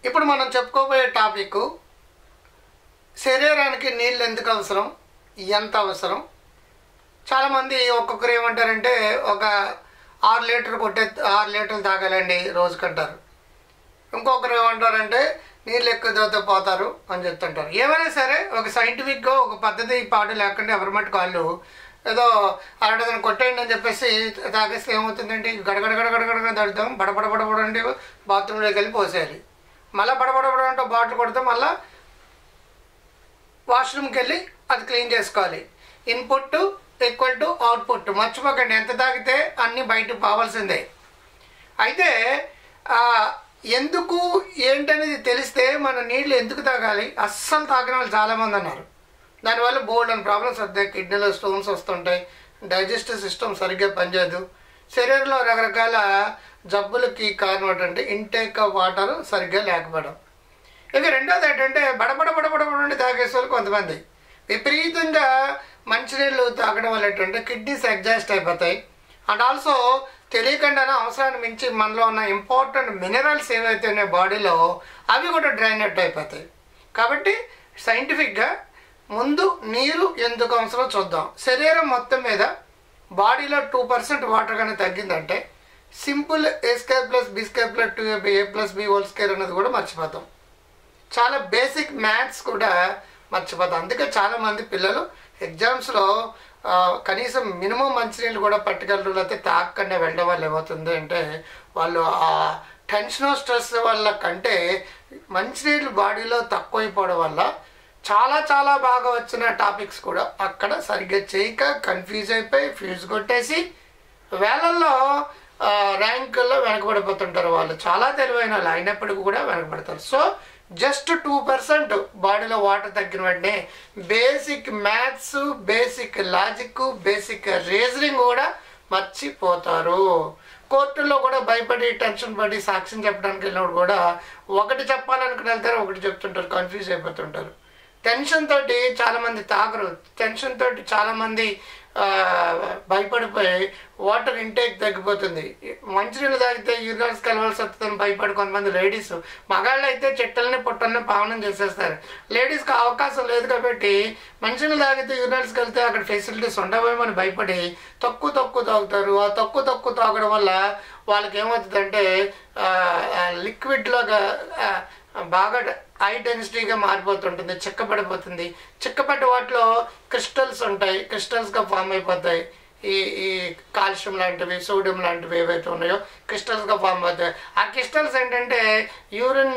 ఇప్పుడు మనం చెప్పుకోబోయే టాపిక్ శరీరానికి నీళ్ళు ఎందుకు అవసరం ఎంత అవసరం చాలామంది ఒక్కొక్కరు ఏమంటారంటే ఒక ఆరు లీటర్ కొట్టే ఆరు లీటర్లు తాగాలండి రోజుకంటారు ఇంకొకరు ఏమంటారంటే నీళ్ళు ఎక్కువ తాగితే పోతారు అని చెప్తుంటారు ఏమైనా సరే ఒక సైంటిఫిక్గా ఒక పద్ధతి పాటు లేకుండా ఎవరి మట్టుకు వాళ్ళు ఏదో అరడదని కొట్టేయండి అని చెప్పేసి తాగేస్తే ఏమవుతుందంటే గడగడ గడగడ గడగడ తడుతాం బడబడ బడబడ అంటే బాత్రూంలోకి వెళ్ళి పోసేయాలి మళ్ళీ బడబడ బడ అంటే బాటిల్ కొడితే మళ్ళీ వాష్రూమ్కి వెళ్ళి అది క్లీన్ చేసుకోవాలి ఇన్పుట్ ఈక్వల్ టు అవుట్పుట్ మర్చిపోకండి ఎంత తాగితే అన్నీ బయటకు పోవాల్సిందే అయితే ఆ, ఎందుకు ఏంటనేది తెలిస్తే మన నీళ్ళు ఎందుకు తాగాలి అస్సలు తాగిన వాళ్ళు చాలామంది అన్నారు దానివల్ల బోల్డ్ అని ప్రాబ్లమ్స్ వస్తాయి కిడ్నీలో స్టోన్స్ వస్తుంటాయి డైజెస్టివ్ సిస్టమ్ సరిగ్గా పనిచేయదు శరీరంలో రకరకాల జబ్బులకి కారణం ఏంటంటే ఇంటేక్ ఆఫ్ వాటర్ సరిగ్గా లేకపోవడం ఇక రెండోది ఏంటంటే బడబడ బడబడ నుండి తాగేసే వాళ్ళు కొంతమంది విపరీతంగా మంచినీళ్ళు తాగడం వల్ల ఏంటంటే కిడ్నీస్ ఎగ్జాస్ట్ అయిపోతాయి అండ్ ఆల్సో తెలియకుండానే అవసరాన్ని మించి మనలో ఉన్న ఇంపార్టెంట్ మినరల్స్ ఏవైతే ఉన్నాయో బాడీలో అవి కూడా డ్రైన్ అవుట్ అయిపోతాయి కాబట్టి సైంటిఫిక్గా ముందు నీరు ఎందుకు అవసరం చూద్దాం శరీరం మొత్తం మీద బాడీలో టూ పర్సెంట్ వాటర్ కానీ తగ్గిందంటే simple A square plus B square plus two A plus B whole square అనేది కూడా మర్చిపోతాం చాలా బేసిక్ మ్యాథ్స్ కూడా మర్చిపోతాం అందుకే చాలామంది పిల్లలు ఎగ్జామ్స్లో ఆ, కనీసం మినిమం మంచినీళ్ళు కూడా పట్టుకెళ్ళరు లేకపోతే తాగకుండా వెళ్ళడం వల్ల ఏమవుతుంది అంటే వాళ్ళు ఆ టెన్షన్ స్ట్రెస్ వల్ల కంటే మంచినీళ్ళు బాడీలో తక్కువైపోవడం వల్ల చాలా చాలా బాగా వచ్చిన టాపిక్స్ కూడా అక్కడ సరిగ్గా చేయక కన్ఫ్యూజ్ అయిపోయి ఫ్యూజ్ కొట్టేసి వేలల్లో ఆ, ర్యాంకుల్లో వెనకబడిపోతుంటారు వాళ్ళు చాలా తెలివైన వాళ్ళు అయినప్పటికీ కూడా వెనకబడతారు సో జస్ట్ టూ పర్సెంట్ బాడీలో వాటర్ తగ్గిన వెంటనే basic maths basic logic basic reasoning కూడా మర్చిపోతారు కోర్టులో కూడా భయపడి టెన్షన్ పడి సాక్ష్యం చెప్పడానికి వెళ్ళినప్పుడు కూడా ఒకటి చెప్పాలనుకుని వెళ్తారు ఒకటి చెప్తుంటారు కన్ఫ్యూజ్ అయిపోతుంటారు టెన్షన్ తోటి చాలా మంది తాగరు టెన్షన్ తోటి చాలా మంది ఆ, భయపడిపోయి వాటర్ ఇంటేక్ తగ్గిపోతుంది మంచినీళ్ళు తాగితే యూరినల్స్ కలవాల్సి వస్తుందని భయపడి కొంతమంది లేడీస్ మగాళ్ళు అయితే చెట్టల్ని పొట్టల్ని పావనం చేసేస్తారు లేడీస్కి అవకాశం లేదు కాబట్టి మంచినీళ్ళు తాగితే యూరినల్స్కి వెళ్తే అక్కడ ఫెసిలిటీస్ ఉండవేమని భయపడి తక్కువ తక్కువ తాగుతారు ఆ తక్కువ తక్కువ తాగడం వల్ల వాళ్ళకి ఏమవుతుందంటే లిక్విడ్లాగా బాగా హై డెన్సిటీగా మారిపోతుంటుంది చిక్కబడిపోతుంది చిక్కబడ్డ వాటిలో క్రిస్టల్స్ ఉంటాయి క్రిస్టల్స్గా ఫామ్ అయిపోతాయి ఈ ఈ కాల్షియం లాంటివి సోడియం లాంటివి ఏవైతే ఉన్నాయో క్రిస్టల్స్గా ఫామ్ అవుతాయి ఆ క్రిస్టల్స్ ఏంటంటే యూరిన్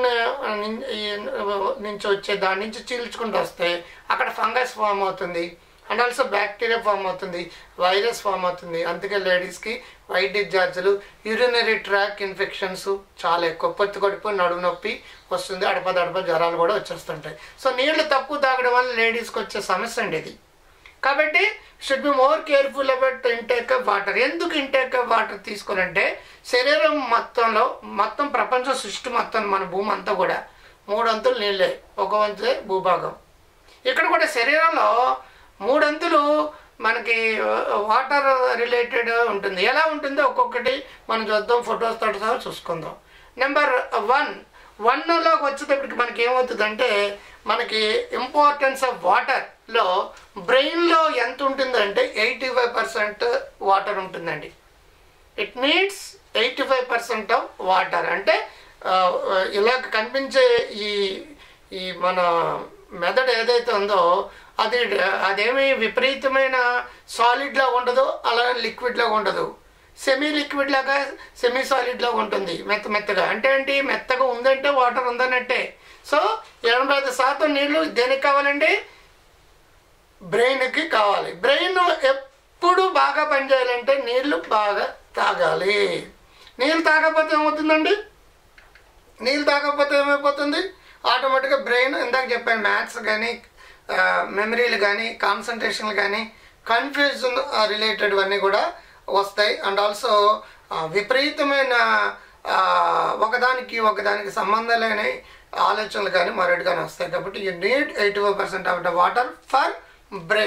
నుంచి వచ్చే దాని నుంచి చీల్చుకుంటూ వస్తాయి అక్కడ ఫంగస్ ఫామ్ అవుతుంది అండ్ ఆల్సో బ్యాక్టీరియా ఫామ్ అవుతుంది వైరస్ ఫామ్ అవుతుంది అందుకే లేడీస్కి వైట్ డిశ్చార్జ్లు యూరినరీ ట్రాక్ ఇన్ఫెక్షన్స్ చాలా ఎక్కువ పొత్తు కడుపు నడుము నొప్పి వస్తుంది అడప దడప జ్వరాలు కూడా వచ్చేస్తుంటాయి సో నీళ్లు తక్కువ తాగడం వల్ల లేడీస్కి వచ్చే సమస్య అండి ఇది కాబట్టి should be more careful about intake of water ఎందుకు ఇంటేక్ ఆఫ్ వాటర్ తీసుకోవాలంటే శరీరం మొత్తంలో మొత్తం ప్రపంచ సృష్టి మొత్తం మన భూమి అంతా కూడా మూడంతులు నీళ్ళే ఒక వంతు భూభాగం ఇక్కడ కూడా శరీరంలో మూడంతులు మనకి వాటర్ రిలేటెడ్ ఉంటుంది ఎలా ఉంటుందో ఒక్కొక్కటి మనం చూద్దాం ఫొటోస్ తోటి సహా చూసుకుందాం నెంబర్ వన్ వన్లోకి వచ్చేటప్పటికి మనకి ఏమవుతుందంటే మనకి ఇంపార్టెన్స్ ఆఫ్ వాటర్లో బ్రెయిన్లో ఎంత ఉంటుందంటే ఎయిటీ ఫైవ్ పర్సెంట్ వాటర్ ఉంటుందండి it needs eighty five percent of water అంటే ఆ, ఇలా కనిపించే ఈ ఈ మన మెదడు ఏదైతే ఉందో అది అదేమి విపరీతమైన సాలిడ్ లాగా ఉండదు అలా లిక్విడ్ లాగా ఉండదు సెమీ లిక్విడ్ లాగా సెమీ సాలిడ్ లాగా ఉంటుంది మెత్త మెత్తగా అంటే ఏంటి మెత్తగా ఉందంటే వాటర్ ఉందన్నట్టే సో ఎనభై ఐదు శాతం నీళ్లు దేనికి కావాలండి బ్రెయిన్కి కావాలి బ్రెయిన్ ఎప్పుడు బాగా పనిచేయాలంటే నీళ్లు బాగా తాగాలి నీళ్ళు తాగకపోతే ఏమవుతుందండి నీళ్ళు తాగకపోతే ఏమైపోతుంది ఆటోమేటిక్గా బ్రెయిన్ ఇందాక చెప్పాను మ్యాథ్స్ కానీ మెమరీలు కానీ కాన్సన్ట్రేషన్లు కానీ కన్ఫ్యూజన్ రిలేటెడ్ అన్నీ కూడా వస్తాయి అండ్ ఆల్సో విపరీతమైన ఆ, ఒకదానికి ఒకదానికి సంబంధం లేని ఆలోచనలు కానీ మరొకటి కానీ వస్తాయి కాబట్టి you need eighty five percent of the water for brain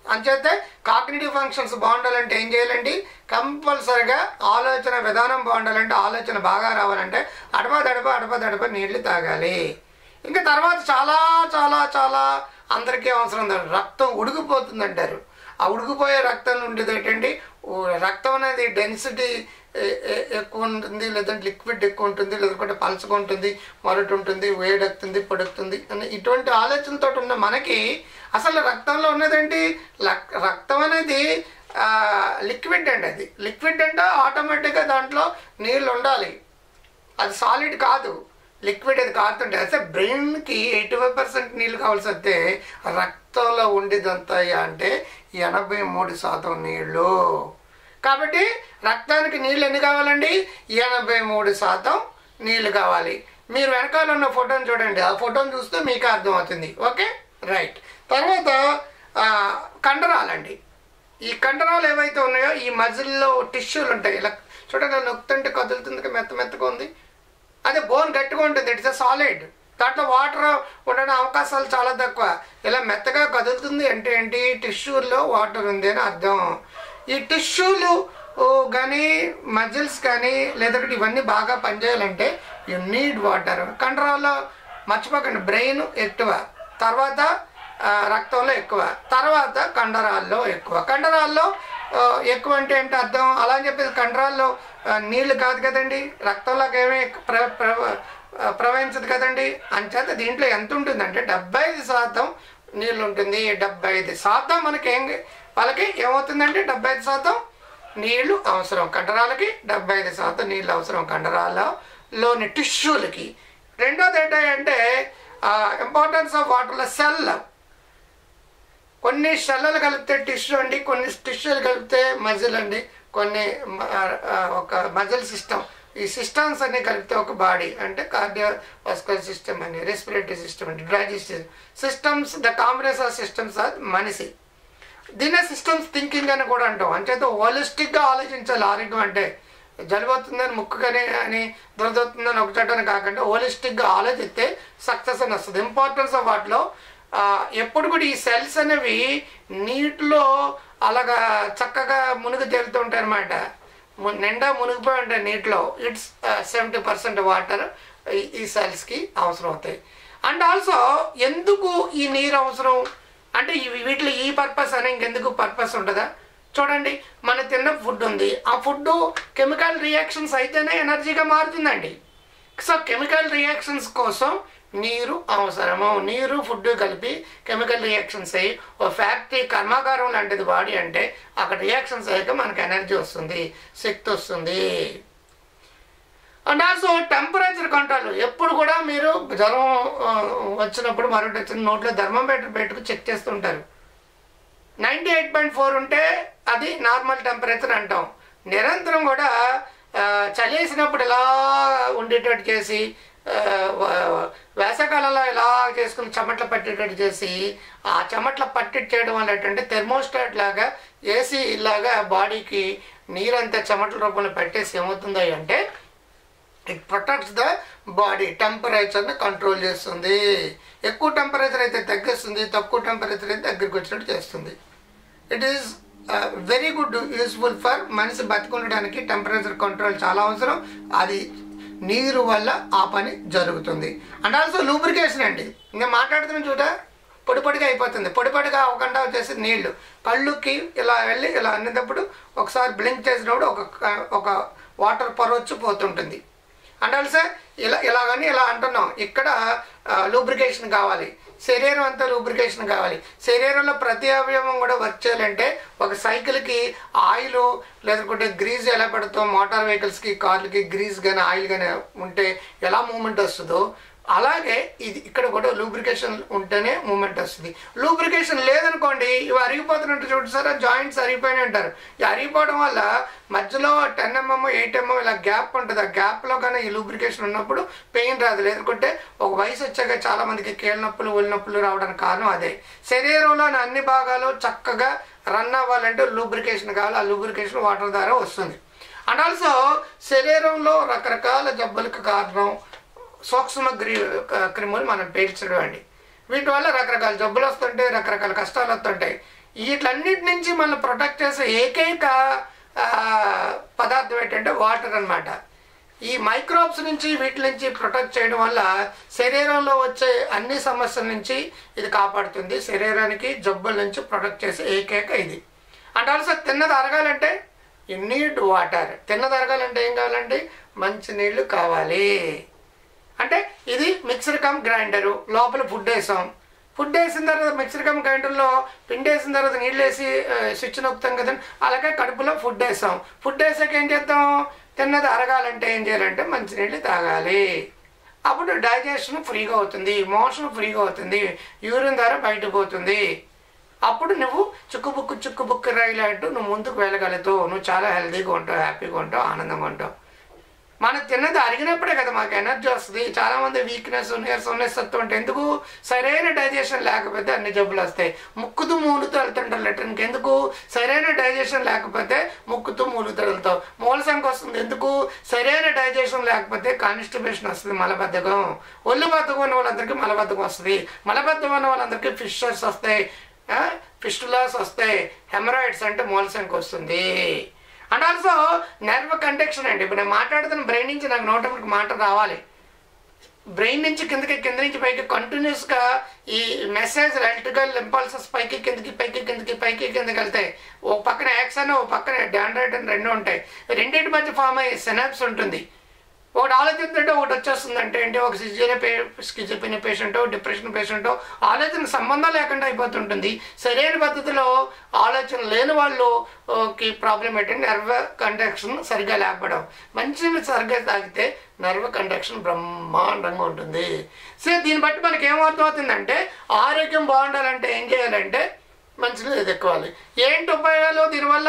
అంచేతే కాగ్నిటివ్ ఫంక్షన్స్ బాగుండాలంటే ఏం చేయాలండి కంపల్సరిగా ఆలోచన విధానం బాగుండాలంటే ఆలోచన బాగా రావాలంటే అడప దడప అడప దడప నీళ్లు తాగాలి ఇంకా తర్వాత చాలా చాలా చాలా అందరికీ అవసరం ఉంది రక్తం ఉడికిపోతుంది అంటారు ఆ ఉడికిపోయే రక్తం ఉండేది ఏంటండి ఓ రక్తం అనేది డెన్సిటీ ఎక్కువ ఉంటుంది లేదంటే లిక్విడ్ ఎక్కువ ఉంటుంది లేదంటే పలచగా ఉంటుంది మొరటు ఉంటుంది వేడెక్కుతుంది పొడుగుతుంది అని ఇటువంటి ఆలోచనతో ఉన్న మనకి అసలు రక్తంలో ఉన్నదేంటి లక్- రక్తం అనేది లిక్విడ్ అండి అది లిక్విడ్ అంటే ఆటోమేటిక్గా దాంట్లో నీళ్ళు ఉండాలి అది సాలిడ్ కాదు లిక్విడ్ అది కారుతుంటే అయితే బ్రెయిన్కి ఎయిటీ ఫైవ్ పర్సెంట్ నీళ్ళు కావాల్సి వస్తే రక్తంలో ఉండేదంతా అంటే ఎనభై మూడు శాతం నీళ్ళు కాబట్టి రక్తానికి నీళ్ళు ఎన్ని కావాలండి ఎనభై మూడు శాతం నీళ్ళు కావాలి మీరు వెనకాల ఉన్న ఫోటోని చూడండి ఆ ఫోటోని చూస్తే మీకు అర్థమవుతుంది ఓకే రైట్ తర్వాత ఆ, కండరాలండి ఈ కండరాలు ఏవైతే ఉన్నాయో ఈ మజిల్లో టిష్యూలు ఉంటాయి ఇలా చూడండి ఇలా నొక్కుతుంటే కదులుతుంది కదా, మెత్త మెత్తగా ఉంది అదే బోన్ గట్టిగా ఉంటుంది ఇట్స్ ఎ సాలిడ్ దాంట్లో వాటర్ ఉండడం అవకాశాలు చాలా తక్కువ ఇలా మెత్తగా కదులుతుంది అంటే ఏంటి టిష్యూల్లో వాటర్ ఉంది అని అర్థం ఈ టిష్యూలు కానీ మజిల్స్ కానీ లేదంటే ఇవన్నీ బాగా పనిచేయాలంటే యు నీడ్ వాటర్ కండరాల్లో మర్చిపోకండి బ్రెయిన్ ఎక్కువ తర్వాత ఆ, రక్తంలో ఎక్కువ తర్వాత కండరాల్లో ఎక్కువ కండరాల్లో ఆ, ఎక్కువ అంటే ఏంటి అర్థం అలా అని చెప్పేసి కండరాల్లో ఆ, నీళ్లు కాదు కదండి రక్తంలోకి ఏమీ ప్ర ప్ర- ఆ, ప్రవహించదు కదండి అంచేత దీంట్లో ఎంత ఉంటుందంటే డెబ్బై ఐదు శాతం నీళ్ళు ఉంటుంది డెబ్బై ఐదు శాతం మనకి ఏం వాళ్ళకి ఏమవుతుందంటే డెబ్బై ఐదు శాతం నీళ్లు అవసరం కండరాలకి డెబ్బై ఐదు శాతం నీళ్ళు అవసరం కండరాలలోని టిష్యూలకి రెండోది ఏంటంటే ఇంపార్టెన్స్ ఆఫ్ వాటర్లో సెల్ కొన్ని షెల్లలు కలిపితే టిష్యూ అండి కొన్ని టిష్యూలు కలిపితే మజిల్ అండి కొన్ని మ- ఆ, ఒక మజిల్ సిస్టమ్ ఈ సిస్టమ్స్ అన్ని కలిపితే ఒక బాడీ అంటే కార్డియో వాస్కులర్ సిస్టమ్ అని రెస్పిరేటరీ సిస్టమ్ అంటే digestive systems the combination of systems are మనిషి దీన్నే సిస్టమ్స్ థింకింగ్ అని కూడా అంటాం అంచేత హోలిస్టిక్గా ఆలోచించాలి ఆరోగ్యం అంటే జలుబు అవుతుందని ముక్కు కానీ అని దురదవుతుందని ఒక చోటని కాకుండా హోలిస్టిక్గా ఆలోచిస్తే సక్సెస్ అని వస్తుంది ఇంపార్టెన్స్ ఆఫ్ వాటిలో ఆ, ఎప్పుడు కూడా ఈ సెల్స్ అనేవి నీటిలో అలాగా చక్కగా మునిగి తేలుతూ ఉంటాయి అనమాట నిండా మునిగిపోయి ఉంటాయి నీటిలో ఇట్స్ సెవెంటీ పర్సెంట్ వాటర్ ఈ సెల్స్కి అవసరం అవుతాయి అండ్ ఆల్సో ఎందుకు ఈ నీరు అవసరం అంటే ఇవి వీటిలో ఈ పర్పస్ అని ఇంకెందుకు పర్పస్ ఉంటుందా చూడండి మన తిన్న ఫుడ్ ఉంది ఆ ఫుడ్ కెమికల్ రియాక్షన్స్ అయితేనే ఎనర్జీగా మారుతుందండి సో కెమికల్ రియాక్షన్స్ కోసం నీరు అవసరము నీరు ఫుడ్ కలిపి కెమికల్ రియాక్షన్స్ అయ్యి ఓ ఫ్యాక్టరీ కర్మాగారం లాంటిది బాడీ అంటే అక్కడ రియాక్షన్స్ అయ్యాక మనకు ఎనర్జీ వస్తుంది శక్తి వస్తుంది అండ్ ఆల్సో టెంపరేచర్ కంట్రోల్ ఎప్పుడు కూడా మీరు జ్వరం ఆ, వచ్చినప్పుడు మరొకటి వచ్చిన నోట్లో థర్మోమీటర్ పెట్టుకు చెక్ చేస్తుంటారు నైంటీ ఎయిట్ పాయింట్ ఫోర్ ఉంటే అది నార్మల్ టెంపరేచర్ అంటాం నిరంతరం కూడా ఆ, చలి వేసినప్పుడు ఇలా ఉండేటట్టు చేసి ఆ, వా- వేసవకాలంలో ఇలా చేసుకుని చెమట్లు పట్టేటట్టు చేసి ఆ చెమట్ల పట్టేట్ చేయడం వల్ల ఏంటంటే థెర్మోస్టాట్ లాగా ఏసీ లాగా బాడీకి నీరంతా చెమటల రూపంలో పెట్టేసి ఏమవుతుంది అంటే ఇట్ ప్రొటెక్ట్స్ ద బాడీ టెంపరేచర్ని కంట్రోల్ చేస్తుంది ఎక్కువ టెంపరేచర్ అయితే తగ్గిస్తుంది తక్కువ టెంపరేచర్ అయితే దగ్గరికి వచ్చినట్టు చేస్తుంది it is very good useful for మనిషి బతికుండడానికి టెంపరేచర్ కంట్రోల్ చాలా అవసరం అది నీరు వల్ల ఆ పని జరుగుతుంది అండ్ ఆల్సో లూబ్రికేషన్ అండి ఇంకా మాట్లాడుతున్న చూడ పొడి పొడిగా అయిపోతుంది పొడి పొడిగా అవ్వకుండా వచ్చేసి నీళ్లు కళ్ళుకి ఇలా వెళ్ళి ఇలా అన్నప్పుడు ఒకసారి బ్లింక్ చేసినప్పుడు ఒక ఒక వాటర్ పొర వచ్చి పోతుంటుంది అంటే ఆల్సో ఇలా ఇలాగని ఇలా అంటున్నాం ఇక్కడ లూబ్రికేషన్ కావాలి శరీరం అంతా లూబ్రికేషన్ కావాలి శరీరంలో ప్రతి అవయవం కూడా వర్క్ చేయాలంటే ఒక సైకిల్కి ఆయిల్ లేదంటే గ్రీజ్ ఎలా పెడతాం మోటార్ వెహికల్స్కి కార్లకి గ్రీజ్ కానీ ఆయిల్ కానీ ఉంటే ఎలా మూమెంట్ వస్తుందో అలాగే ఇది ఇక్కడ కూడా లూబ్రికేషన్ ఉంటేనే మూమెంట్ వస్తుంది లూబ్రికేషన్ లేదనుకోండి ఇవి అరిగిపోతున్నట్టు చూడు సార్ జాయింట్స్ అరిగిపోయినాయి అంటారు ఈ అరిగిపోవడం వల్ల మధ్యలో టెన్ ఎంఎం ఎయిట్ ఎంఎం ఇలా గ్యాప్ ఉంటుంది ఆ గ్యాప్లో కానీ ఈ లూబ్రికేషన్ ఉన్నప్పుడు పెయిన్ రాదు లేదంటే ఒక వయసు వచ్చాక చాలా మందికి కీళ్ళ నొప్పులు ఒళ్ళు నొప్పులు రావడానికి కారణం అదే శరీరంలోని అన్ని భాగాలు చక్కగా రన్ అవ్వాలంటే లూబ్రికేషన్ కావాలి ఆ లూబ్రికేషన్ వాటర్ ద్వారా వస్తుంది అండ్ ఆల్సో శరీరంలో రకరకాల జబ్బులకు కారణం సూక్ష్మ గ్రీ క్రిములు మనం పేల్చడం అండి వీటి వల్ల రకరకాల జబ్బులు వస్తుంటాయి రకరకాల కష్టాలు వస్తుంటాయి వీటన్నిటి నుంచి మనం ప్రొటెక్ట్ చేసే ఏకైక ఆ, పదార్థం ఏంటంటే వాటర్ అన్నమాట ఈ మైక్రోబ్స్ నుంచి వీటి నుంచి ప్రొటెక్ట్ చేయడం వల్ల శరీరంలో వచ్చే అన్ని సమస్యల నుంచి ఇది కాపాడుతుంది శరీరానికి జబ్బుల నుంచి ప్రొటెక్ట్ చేసే ఏకైక ఇది అంటే ఆల్సో తిన్నది అరగాలంటే యు నీడ్ వాటర్ తిన్నది అరగాలంటే ఏం కావాలంటే మంచి నీళ్లు కావాలి అంటే ఇది మిక్సర్ కమ్ గ్రైండరు లోపల ఫుడ్ వేసాం ఫుడ్ వేసిన తర్వాత మిక్సర్ కమ్ గ్రైండర్లో పిండి వేసిన తర్వాత నీళ్ళు వేసి ఆ, స్విచ్ నొక్కుతాం కదా అలాగే కడుపులో ఫుడ్ వేసాం ఫుడ్ వేసాక ఏం చేద్దాం తిన్నది అరగాలంటే ఏం చేయాలంటే మంచినీళ్ళు తాగాలి అప్పుడు డైజెషన్ ఫ్రీగా అవుతుంది మోషన్ ఫ్రీగా అవుతుంది యూరిన్ ద్వారా బయటకు పోతుంది అప్పుడు నువ్వు చుక్కుబుక్కు చుక్కుబుక్కు రైలు అంటూ నువ్వు ముందుకు వెళ్ళగలుగుతావు నువ్వు చాలా హెల్తీగా ఉంటావు హ్యాపీగా ఉంటావు ఆనందంగా ఉంటావు మనం తిన్నది అరిగినప్పుడే కదా మాకు ఎనర్జీ వస్తుంది చాలా మంది వీక్నెస్ నీరసనెస్ వస్తుంటే ఎందుకు సరైన డైజెషన్ లేకపోతే అన్ని జబ్బులు వస్తాయి ముక్కుతూ మూలుతూ వెళ్తుంటారు లెటర్కి ఎందుకు సరైన డైజెషన్ లేకపోతే ముక్కుతూ మూలుతూ వెళ్తావు మూలసంకి వస్తుంది ఎందుకు సరైన డైజెషన్ లేకపోతే కాన్స్టిబేషన్ వస్తుంది మలబద్ధకం ఒళ్ళు బద్ధకం ఉన్న వాళ్ళందరికీ మలబద్ధకం వస్తుంది మలబద్ధకం ఉన్న వాళ్ళందరికీ ఫిషర్స్ వస్తాయి ఫిస్టులాస్ వస్తాయి హెమరాయిడ్స్ అంటే మూలసంకి వస్తుంది అండ్ ఆల్సో నర్వ్ కండక్షన్ అండి ఇప్పుడు నేను మాట్లాడుతున్న బ్రెయిన్ నుంచి నాకు నోటమికి మాట రావాలి బ్రెయిన్ నుంచి కిందకి కింద నుంచి పైకి కంటిన్యూస్గా ఈ మెసేజ్ ఎలక్ట్రికల్ ఇంపల్సెస్ పైకి కిందకి పైకి కిందకి పైకి కిందకి వెళ్తాయి ఒక పక్కన యాక్సన్ ఒక పక్కన డాండ్రైట్ అని రెండు ఉంటాయి రెండింటి మధ్య ఫామ్ అయ్యే సెనాప్స్ ఉంటుంది ఒకటి ఆలోచిస్తుంటే ఒకటి వచ్చేస్తుంది అంటే ఏంటి ఒక సిజియన పే స్కిజోపిన పేషెంటో డిప్రెషన్ పేషెంటో ఆలోచన సంబంధం లేకుండా అయిపోతుంటుంది సరైన పద్ధతిలో ఆలోచన లేని వాళ్ళు ఆ, కి ప్రాబ్లం ఏంటంటే నర్వ్ కండక్షన్ సరిగా లేకపోవడం మంచినీళ్ళు సరిగ్గా తాగితే నర్వ్ కండక్షన్ బ్రహ్మాండంగా ఉంటుంది సో దీన్ని బట్టి మనకి ఏమర్థమవుతుందంటే ఆరోగ్యం బాగుండాలంటే ఏం చేయాలంటే మంచినీళ్ళు ఎదుర్కోవాలి ఏంటి ఉపయోగాలు దీనివల్ల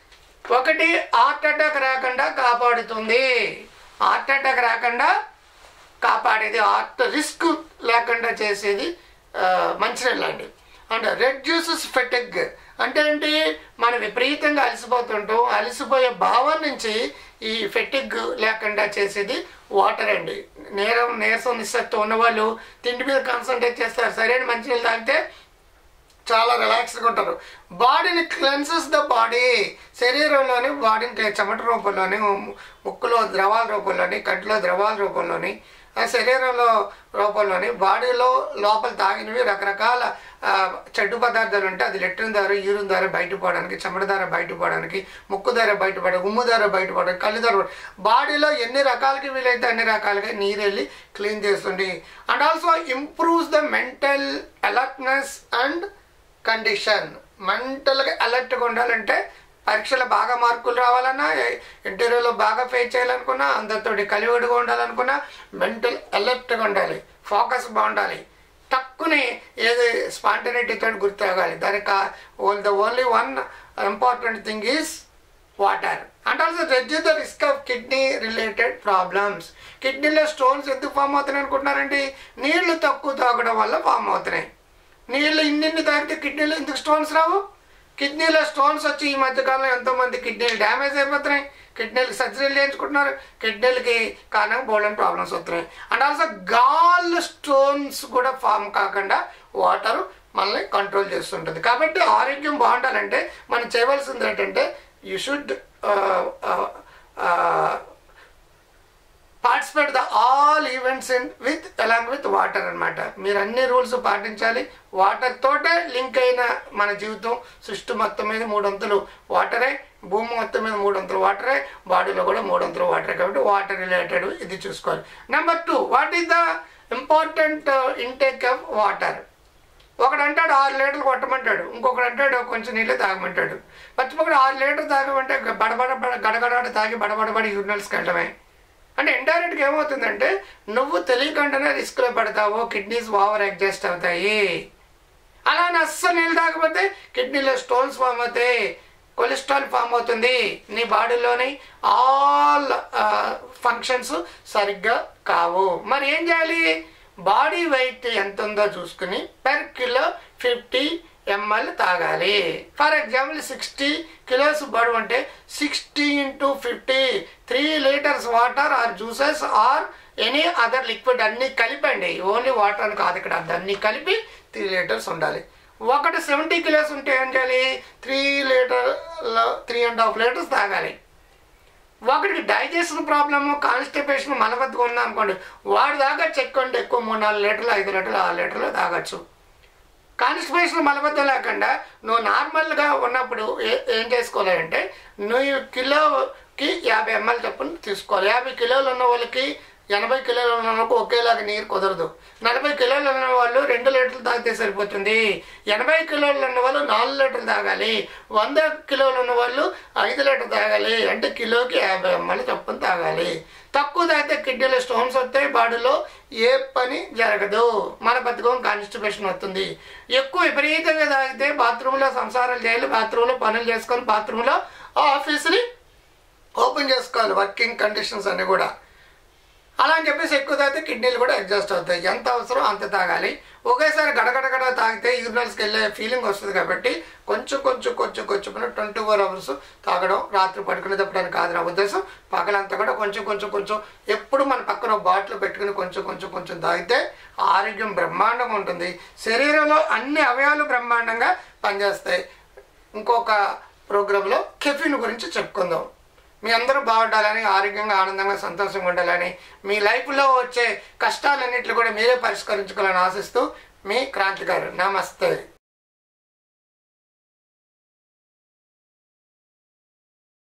ఒకటి హార్ట్ అటాక్ రాకుండా కాపాడుతుంది హార్ట్ అటాక్ రాకుండా కాపాడేది హార్ట్ రిస్క్ లేకుండా చేసేది ఆ, మంచినీళ్ళు అండి అంటే రెడ్యూసెస్ ఫెటెగ్ అంటే ఏంటి మనం విపరీతంగా అలసిపోతుంటాం అలసిపోయే భావం నుంచి ఈ ఫెటిగ్ లేకుండా చేసేది వాటర్ అండి నేరం నీరసం నిస్సత్వం ఉన్నవాళ్ళు తిండి మీద కాన్సన్ట్రేట్ చేస్తారు సరైన మంచినీళ్ళు తాగితే చాలా రిలాక్స్గా ఉంటారు బాడీని క్లెన్సెస్ ద బాడీ శరీరంలోని బాడీని క్లే- చెమట రూపంలోని ము- ముక్కులో ద్రవాల రూపంలోని కంటిలో ద్రవాల రూపంలోని ఆ శరీరంలో రూపంలోని బాడీలో లోపల తాగినవి రకరకాల ఆ, చెడ్డు పదార్థాలు ఉంటే అది లెట్రిన్ ద్వారా యూరిన్ ద్వారా బయటపోవడానికి చెమట ద్వారా బయటపోవడానికి ముక్కు ద్వారా బయటపడడానికి ఉమ్ము ద్వారా బయటపడడానికి కళ్ళు ద్వారా బాడీలో ఎన్ని రకాలకి వీలైతే అన్ని రకాలుగా నీరు వెళ్ళి క్లీన్ చేస్తుంది and also improves the mental alertness and condition మెంటల్గా అలర్ట్గా ఉండాలంటే పరీక్షలో బాగా మార్కులు రావాలన్నా ఇంటర్వ్యూలో బాగా ఫేస్ చేయాలనుకున్నా అందరితోటి కలివిడిగా ఉండాలనుకున్నా మెంటల్ అలర్ట్గా ఉండాలి ఫోకస్ బాగుండాలి తక్కువని ఏది స్పాంటనిటీతో గుర్తురాగాలి దానికి all the only one important thing is water and also reduce the risk of kidney related problems కిడ్నీలో స్టోన్స్ ఎందుకు ఫామ్ అవుతున్నాయి అనుకుంటున్నారండి నీళ్లు తక్కువ తాగడం వల్ల ఫామ్ అవుతున్నాయి నీళ్ళు ఇన్నిన్ని తాగితే కిడ్నీలో ఎందుకు స్టోన్స్ రావు కిడ్నీలో స్టోన్స్ వచ్చి ఈ మధ్యకాలంలో ఎంతోమంది కిడ్నీలు డ్యామేజ్ అయిపోతున్నాయి కిడ్నీలకు సర్జరీలు చేయించుకుంటున్నారు కిడ్నీలకి కారణంగా బోల్డెన్ ప్రాబ్లమ్స్ వస్తున్నాయి అండ్ ఆల్సో గాల్ స్టోన్స్ కూడా ఫామ్ కాకుండా వాటర్ మనల్ని కంట్రోల్ చేస్తుంటుంది కాబట్టి ఆరోగ్యం బాగుండాలంటే మనం చేయవలసింది ఏంటంటే you should participate the all events in with along with water అన్నమాట మీరు అన్ని రూల్స్ పాటించాలి వాటర్ తోటే లింక్ అయిన మన జీవితం సృష్టి మొత్తం మీద మూడొంతులు వాటరే భూమి మొత్తం మీద మూడొంతులు వాటరే బాడీలో కూడా మూడొంతులు వాటరే కాబట్టి వాటర్ రిలేటెడ్ ఇది చూసుకోవాలి number two what is the important intake of water ఒకడు అంటాడు ఆరు లీటర్లు కొట్టమంటాడు ఇంకొకడు అంటాడు కొంచెం నీళ్ళే తాగమంటాడు మర్చిపోకుండా ఆరు లీటర్ తాగమంటే బడబడ బడ గడగడ తాగి బడబడబడి యూరినల్స్కి వెళ్ళడమే అంటే ఇండైరెక్ట్గా ఏమవుతుందంటే నువ్వు తెలియకుండానే రిస్క్లో పడతావు కిడ్నీస్ ఓవర్ అడ్జస్ట్ అవుతాయి అలా అని అస్సలు నీళ్ళు తాగకపోతే కిడ్నీలో స్టోన్స్ ఫామ్ అవుతాయి కొలెస్ట్రాల్ ఫామ్ అవుతుంది నీ బాడీలోని ఆల్ ఫంక్షన్స్ సరిగ్గా కావు మరి ఏం చేయాలి బాడీ వెయిట్ ఎంత ఉందో చూసుకుని పెర్ కిలో ఫిఫ్టీ ఎంఎల్ తాగాలి ఫర్ ఎగ్జాంపుల్ సిక్స్టీ కిలోస్ బరువు అంటే sixty into fifty three litres water or juices or any other liquid అన్నీ కలిపండి ఓన్లీ వాటర్ అని కాదు ఇక్కడ అన్ని కలిపి త్రీ లీటర్స్ ఉండాలి ఒకటి సెవెంటీ కిలోస్ ఉంటే ఏం చేయాలి three litre three and half litres తాగాలి ఒకటికి డైజెషన్ ప్రాబ్లము కాన్స్టిపేషన్ మలబద్ధకం ఉంది అనుకోండి వాడు దాకా చెక్కండి ఎక్కువ మూడు నాలుగు లీటర్లు ఐదు లీటర్లు ఆరు లీటర్లు తాగొచ్చు కాన్స్టిపేషన్ మలబద్ధం లేకుండా నువ్వు నార్మల్గా ఉన్నప్పుడు ఏ- ఏం చేసుకోవాలి అంటే నువ్వు కిలోకి యాభై ఎంఎల్ చొప్పున తీసుకోవాలి యాభై కిలోలు ఉన్న వాళ్ళకి ఎనభై కిలోలు ఉన్న వాళ్ళకి ఒకేలాగా నీరు కుదరదు నలభై కిలోలు ఉన్న వాళ్ళు రెండు లీటర్లు తాగితే సరిపోతుంది ఎనభై కిలోలు ఉన్న వాళ్ళు నాలుగు లీటర్లు తాగాలి వంద కిలోలు ఉన్న వాళ్ళు ఐదు లీటర్లు తాగాలి అంటే కిలోకి యాభై ఎంఎల్ చొప్పున తాగాలి తక్కువ తాగితే కిడ్నీలో స్టోన్స్ వస్తాయి బాడీలో ఏ పని జరగదు మన బతుకం కాన్స్టిపేషన్ వస్తుంది ఎక్కువ విపరీతంగా తాగితే బాత్రూంలో సంసారాలు చేయాలి బాత్రూంలో పనులు చేసుకొని బాత్రూంలో ఆఫీస్ని ఓపెన్ చేసుకోవాలి వర్కింగ్ కండిషన్స్ అన్నీ కూడా అలా అని చెప్పేసి ఎక్కువ తాగితే కిడ్నీలు కూడా అడ్జస్ట్ అవుతాయి ఎంత అవసరం అంత తాగాలి ఒకేసారి గడగడగడ తాగితే యూరినల్స్కి వెళ్ళే ఫీలింగ్ వస్తుంది కాబట్టి కొంచెం కొంచెం కొంచెం కొంచెం ట్వంటీ ఫోర్ అవర్స్ తాగడం రాత్రి పడుకునేటప్పుడు అని కాదు నా ఉద్దేశం పగలంతా కూడా కొంచెం కొంచెం కొంచెం ఎప్పుడు మన పక్కన ఒక బాటిల్ పెట్టుకుని కొంచెం కొంచెం కొంచెం తాగితే ఆరోగ్యం బ్రహ్మాండంగా ఉంటుంది శరీరంలో అన్ని అవయవాలు బ్రహ్మాండంగా పనిచేస్తాయి ఇంకొక ప్రోగ్రాంలో కెఫిన్ గురించి చెప్పుకుందాం మీ అందరూ బాగుండాలని ఆరోగ్యంగా ఆనందంగా సంతోషంగా ఉండాలని మీ లైఫ్లో వచ్చే కష్టాలన్నింటినీ కూడా మీరే పరిష్కరించుకోవాలని ఆశిస్తూ మీ క్రాంతి గారు నమస్తే